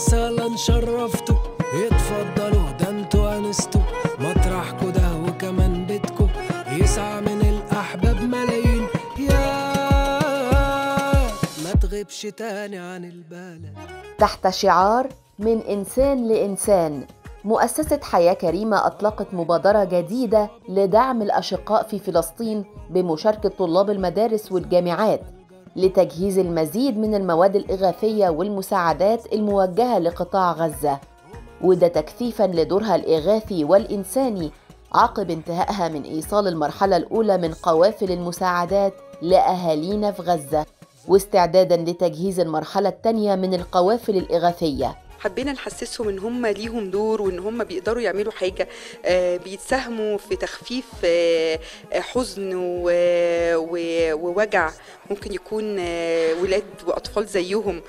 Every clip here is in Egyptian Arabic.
مثلا شرفتوا اتفضلوا ده انتوا انستوا مطرحكوا ده وكمان بيتكوا يسعى من الاحباب ملايين يا ما تغيبش تاني عن البلد تحت شعار من إنسان لإنسان مؤسسة حياة كريمة أطلقت مبادرة جديدة لدعم الأشقاء في فلسطين بمشاركة طلاب المدارس والجامعات لتجهيز المزيد من المواد الإغاثية والمساعدات الموجهة لقطاع غزة وده تكثيفا لدورها الإغاثي والإنساني عقب انتهائها من إيصال المرحلة الأولى من قوافل المساعدات لأهالينا في غزة واستعدادا لتجهيز المرحلة الثانية من القوافل الإغاثية حبينا نحسسهم ان هم ليهم دور وان هم بيقدروا يعملوا حاجه آه، بيتساهموا في تخفيف آه، آه، حزن و- و- ووجع ممكن يكون آه، ولاد واطفال زيهم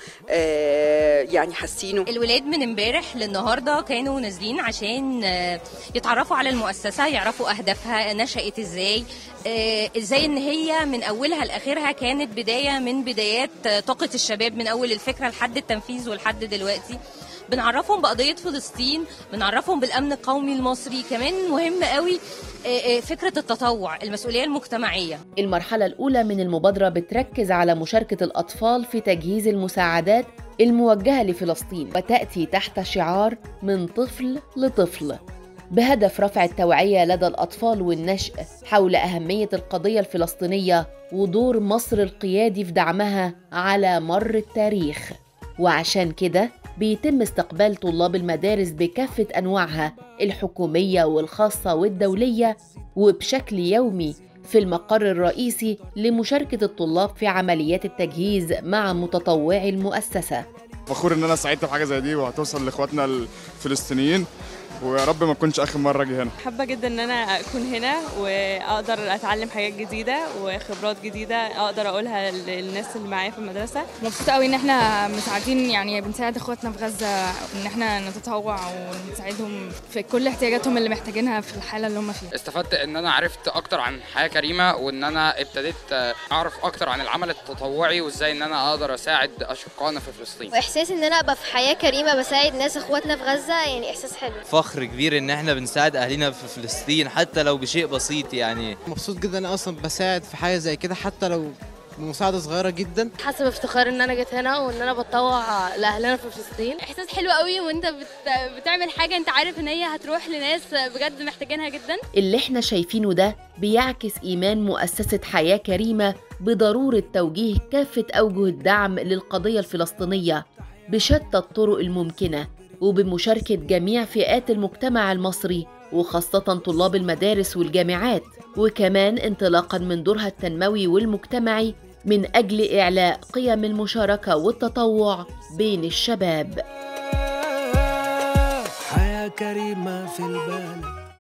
آه، يعني حاسينه الولاد من امبارح للنهارده كانوا نازلين عشان آه، يتعرفوا على المؤسسه يعرفوا اهدافها نشأت ازاي آه، ازاي ان هي من اولها لاخرها كانت بدايه من بدايات آه، طاقه الشباب من اول الفكره لحد التنفيذ ولحد دلوقتي بنعرفهم بقضيه فلسطين بنعرفهم بالامن القومي المصري كمان مهم قوي آه، آه، فكره التطوع المسؤوليه المجتمعيه المرحلة الأولى من المبادرة بتركز على مشاركة الأطفال في تجهيز المساعدات الموجهة لفلسطين وتأتي تحت شعار من طفل لطفل بهدف رفع التوعية لدى الأطفال والنشء حول أهمية القضية الفلسطينية ودور مصر القيادي في دعمها على مر التاريخ وعشان كده بيتم استقبال طلاب المدارس بكافة أنواعها الحكومية والخاصة والدولية وبشكل يومي في المقر الرئيسي لمشاركة الطلاب في عمليات التجهيز مع متطوعي المؤسسة فخور ان انا سعيت بحاجه زي دي وهتوصل لاخواتنا الفلسطينيين ويا رب ما تكونش اخر مره اجي هنا حابة جدا ان انا اكون هنا واقدر اتعلم حاجات جديدة وخبرات جديدة اقدر اقولها للناس اللي معايا في المدرسة مبسوطة قوي ان احنا مساعدين يعني بنساعد اخواتنا في غزة ان احنا نتطوع ونساعدهم في كل احتياجاتهم اللي محتاجينها في الحالة اللي هم فيها استفدت ان انا عرفت اكتر عن حياه كريمه وان انا ابتديت اعرف اكتر عن العمل التطوعي وازاي ان انا اقدر اساعد اشقائنا في فلسطين واحساس ان انا ابقى في حياه كريمه بساعد ناس اخواتنا في غزه يعني احساس حلو فخر كبير ان احنا بنساعد اهالينا في فلسطين حتى لو بشيء بسيط يعني مبسوط جدا ان انا اصلا بساعد في حاجه زي كده حتى لو بمساعده صغيره جدا حاسه بافتخار ان انا جيت هنا وان انا بتطوع لاهلنا في فلسطين احساس حلو قوي وانت بت... بتعمل حاجه انت عارف ان هي هتروح لناس بجد محتاجينها جدا اللي احنا شايفينه ده بيعكس إيمان مؤسسة حياة كريمة بضرورة توجيه كافة أوجه الدعم للقضية الفلسطينية بشتى الطرق الممكنة وبمشاركة جميع فئات المجتمع المصري وخاصة طلاب المدارس والجامعات وكمان انطلاقا من دورها التنموي والمجتمعي من أجل إعلاء قيم المشاركة والتطوع بين الشباب حياة كريمة في البلد